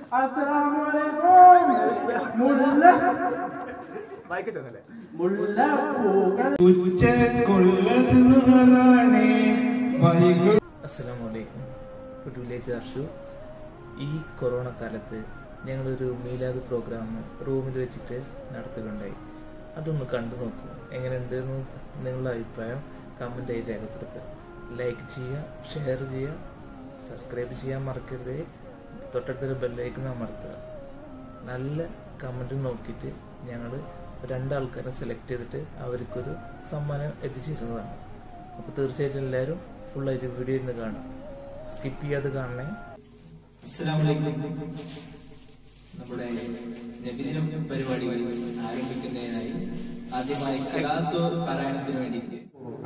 അസ്സലാമലൈക്കും മുല്ല വായിക്ക ചെന്നല്ലേ മുല്ലപ്പൂക്കൾ ഉച്ചക്കുള്ളത് നുഹറാണേ വൈകു അസ്സലാമലൈക്കും ഒരു വില്ലേജ് ഹർഷു ഈ കൊറോണ കാലത്ത് ഞങ്ങളൊരു മീലാദ് പ്രോഗ്രാം റൂമിൽ വെച്ചിട്ട് നടത്തുകയുണ്ടായി അതൊന്ന് കണ്ടു നോക്കൂ എങ്ങനെയുണ്ടെന്ന് നിങ്ങളുടെ അഭിപ്രായം കമൻ്റായി രേഖപ്പെടുത്തുക ലൈക്ക് ചെയ്യുക ഷെയർ ചെയ്യുക സബ്സ്ക്രൈബ് ചെയ്യാൻ മറക്കരുത് തൊട്ടടുത്തൊരു ബെല്ലൈക്കൺ അമർത്തുക നല്ല കമൻറ്റ് നോക്കിയിട്ട് ഞങ്ങൾ രണ്ടാൾക്കാരെ സെലക്ട് ചെയ്തിട്ട് അവർക്കൊരു സമ്മാനം എത്തിച്ചേരുന്നതാണ് അപ്പോൾ തീർച്ചയായിട്ടും എല്ലാവരും ഫുള്ളായിട്ട് വീഡിയോ ഇരുന്ന് കാണും സ്കിപ്പ് ചെയ്യാതെ കാണണേ അസ്സലാമലൈക്കും നമ്മുടെ നബിദിനം പരിപാടികൾ ആരംഭിക്കുന്നതിനായി ആദ്യമായി കലാത്തോ പാരായണത്തിന് വേണ്ടിയിട്ട്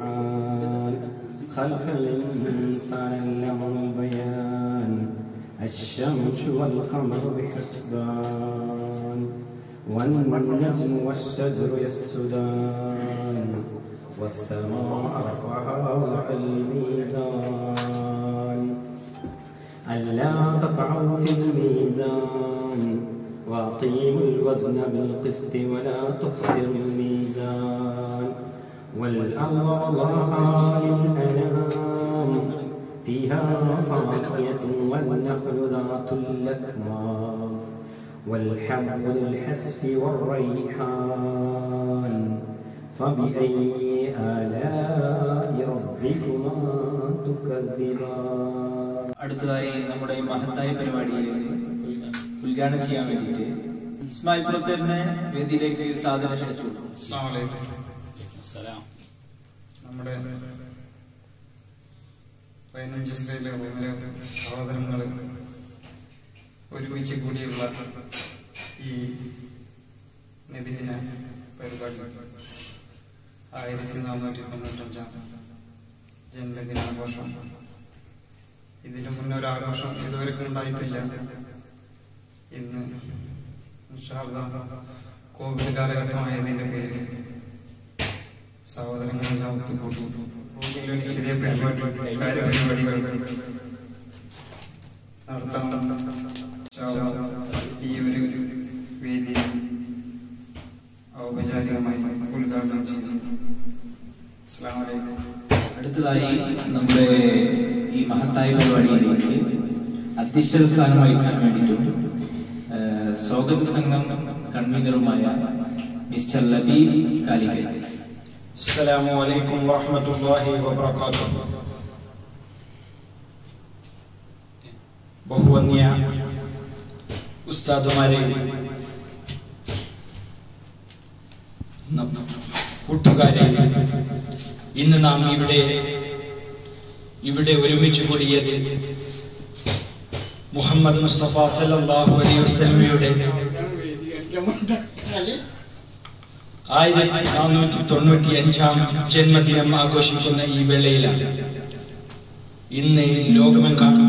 خلق الإنسان علمه البيان الشمس والقمر بحسبان والنجم والشجر يسجدان والسماء رفعها ووضع الميزان ألا تطعوا في الميزان وأقيموا الوزن بالقسط ولا تخسروا الميزان والأرض وضعها للأنام فيها فاكهة والنخل ذات الأكمام والحب ذو الحسف والريحان فبأي آلاء ربكما تكذبان അടുത്തതായി നമ്മുടെ ഈ മഹത്തായ പരിപാടിയിൽ ഉദ്ഘാടനം ചെയ്യാൻ വേണ്ടിയിട്ട് ഇസ്മായിൽ പ്രത്തറിനെ വേദിയിലേക്ക് സാധന ക്ഷണിച്ചു നമ്മുടെ പതിനഞ്ച് സ്ത്രീയിലെ റൂമിലെ സഹോദരങ്ങൾ ഒരുമിച്ച് കൂടിയുള്ള ഈ നബിദിന പരിപാടി ആയിരത്തി നാനൂറ്റി തൊണ്ണൂറ്റഞ്ചാം ജന്മദിനാഘോഷം ഇതിനു മുന്നേ ഒരു ആഘോഷം ഇതുവരെക്കും ഉണ്ടായിട്ടില്ല ഇന്ന് ഇൻഷാ അല്ലാഹ് കോവിഡ് കാലഘട്ടമായതിന്റെ പേരിൽ സഹോദരങ്ങളെല്ലാം ഒത്തുകൂടി ഭൂമിയിൽ ഒരു ചെറിയ പരിപാടി കാര്യപരിപാടികൾ നടത്തണം ഇൻഷാ അല്ലാഹ് ഈ ഒരു വേദി ഔപചാരികമായി ഉദ്ഘാടനം ചെയ്യുന്നു അസ്സലാമു അലൈക്കും അടുത്തതായി നമ്മുടെ ഈ മഹത്തായ പരിപാടിയിലേക്ക് അധ്യക്ഷ സ്ഥാനം വഹിക്കാൻ വേണ്ടിയിട്ടും ഏഹ്, സ്വാഗത സംഘം കൺവീനറുമായ മിസ്റ്റർ ലബീബ് കാലിക്കറ്റ് السلام عليكم ورحمة الله وبركاته ബഹുവന്യ ഉസ്താദുമാരെ ന- കൂട്ടുകാരെ ഇന്ന് നാം ഇവിടെ ഇവിടെ ഒരുമിച്ച് കൂടിയത് മുഹമ്മദ് മുസ്തഫ സല്ലല്ലാഹു അലൈഹി വസല്ലമയുടെ ആയിരത്തി നാനൂറ്റി തൊണ്ണൂറ്റി അഞ്ചാം ജന്മദിനം ആഘോഷിക്കുന്ന ഈ വേളയിലാണ് ഇന്ന് ലോകമെങ്ങാനും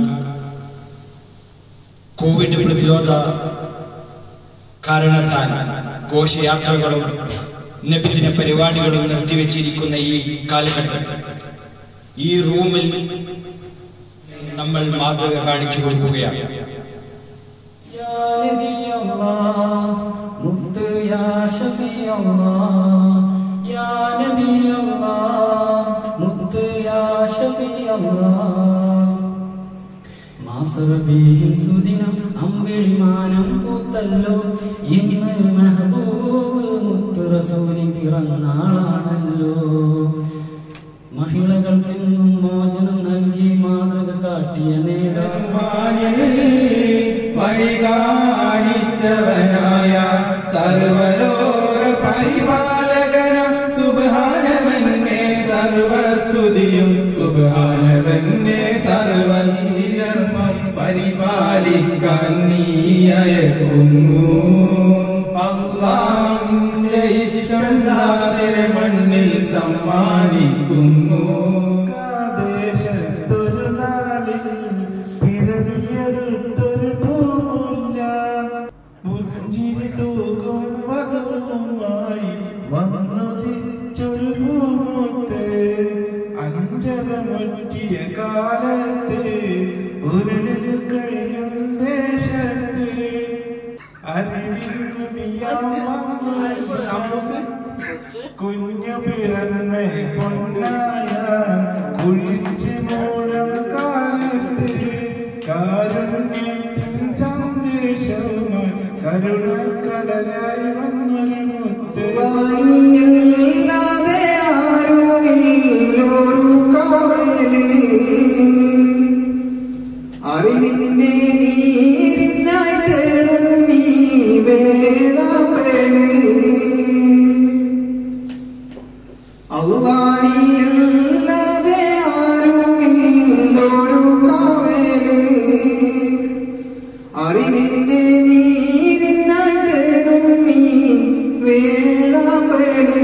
കോവിഡ് പ്രതിരോധ കാരണത്താൽ ഘോഷയാത്രകളും നബിദിന പരിപാടികളും നിർത്തിവെച്ചിരിക്കുന്ന ഈ കാലഘട്ടത്തിൽ ഈ റൂമിൽ നമ്മൾ മാതൃക കാണിച്ചു കൊടുക്കുകയാണ് يا نبي الله مت يا شفيع الله يا نبي الله مت يا شفيع الله മാസറബീഹിൻ സുദിനം അമ്പിളിമാനം പൂത്തല്ലോ ഇന്ന് മെഹബൂബ് മുത്ത് റസൂലിൻ പിറന്നാളാണല്ലോ മഹിളകൾക്കെന്നും മോചനം നൽകി മാതൃക കാട്ടിയ നേതാവ് വഴി കാണിച്ചവനായ സർവലോക പരിപാലകന സുബാനവന്നെ സർവസ്തുതിയും സുബാനവന്നെ സർവധർമ്മം പരിപാലിക്കാൻ നീയക്കുന്നു അള്ളാഹിന്റെ ഇഷ്ടം ദാസരെ മണ്ണിൽ സമ്മാനിക്കുന്നു ദേശത്തൊരു നാളിൽ പിറവിയെടുത്തൊരു പൂമുല്ല പുഞ്ചിരി തൂകും വധവുമായി വന്നുദിച്ചൊരു പൂമുത്ത് അഞ്ചരമുറ്റിയ കാലത്ത് ഉരുളിൽ കഴിയും ദേശത്ത് കുഞ്ഞു പിറന്ന് പൊന്നായ കുഴിച്ച് മൂലം കാലത്ത് കാരുണ്യത്തിൻ സന്ദേശവുമായി കരുണക്കടലായി വന്നൊരു മുത്ത് വാണിയല്ലാതെ ആരുമില്ലൊരു കാവല് അറിവിന്റെ നീരിനായി തേടും നീ വേണപ്പേര് അള്ളാണിയല്ലാതെ ആരുമില്ലൊരു കാവല് അറിവിന്റെ നീരിനായി തേടും നീ വേണപ്പേര്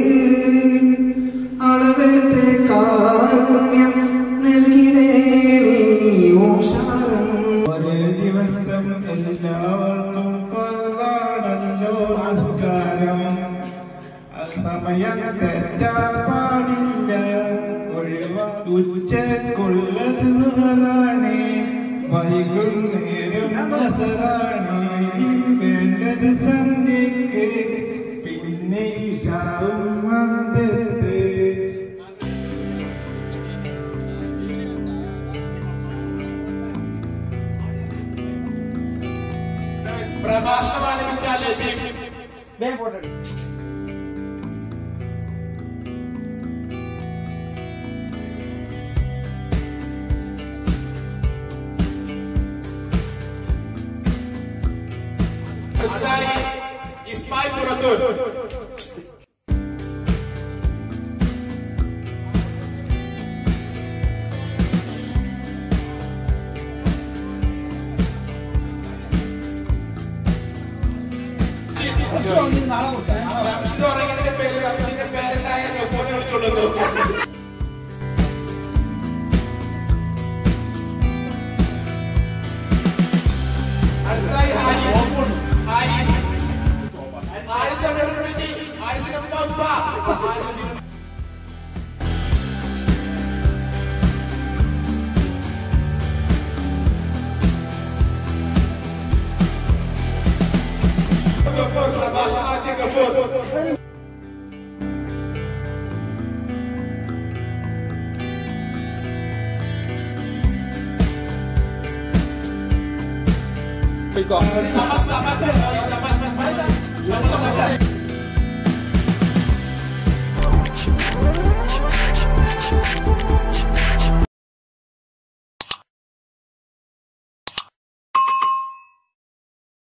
അളവേറ്റ കാരുണ്യം നൽകിടേണേ നീ ഓഷാരം ഒരു ദിവസം എല്ലാവർക്കും ഫർദാണല്ലോ നമസ്കാരം സമയം തെറ്റാൻ പാടില്ല ഒഴിവാ ഉച്ചക്കുള്ളത് നുഹറാണ് വൈകുന്നേരം നസറാണ് വേണ്ടത് സന്ധ്യക്ക് പിന്നെ ഇഷാവും മന്ദത്ത് പ്രഭാഷണം ആരംഭിച്ചാലേ വേഗം ഫോട്ടോ എടുക്ക്. അടുത്തതായി ഇസ്മായിൽ പുറത്തൂർ റംഷിദ് ഉറങ്ങിയതിന്റെ പേര് റംഷിന്റെ പേരന്റായ ഗഫൂറിനെ വിളിച്ചോളൂ ഗഫൂർ. അടുത്തതായി ഹാരിസ്. ഹാരിസ്. ഹാരിസ് എവിടെ വിളിച്ച്? ഹാരിസിന്റെ ഉപ്പ ഉപ്പ. ഹാരിസിന്റെ ഗഫൂർ പ്രഭാഷണം നടത്തിയ ഗഫൂർ സമത് സമത് സമത് സമത് സമത് സമത്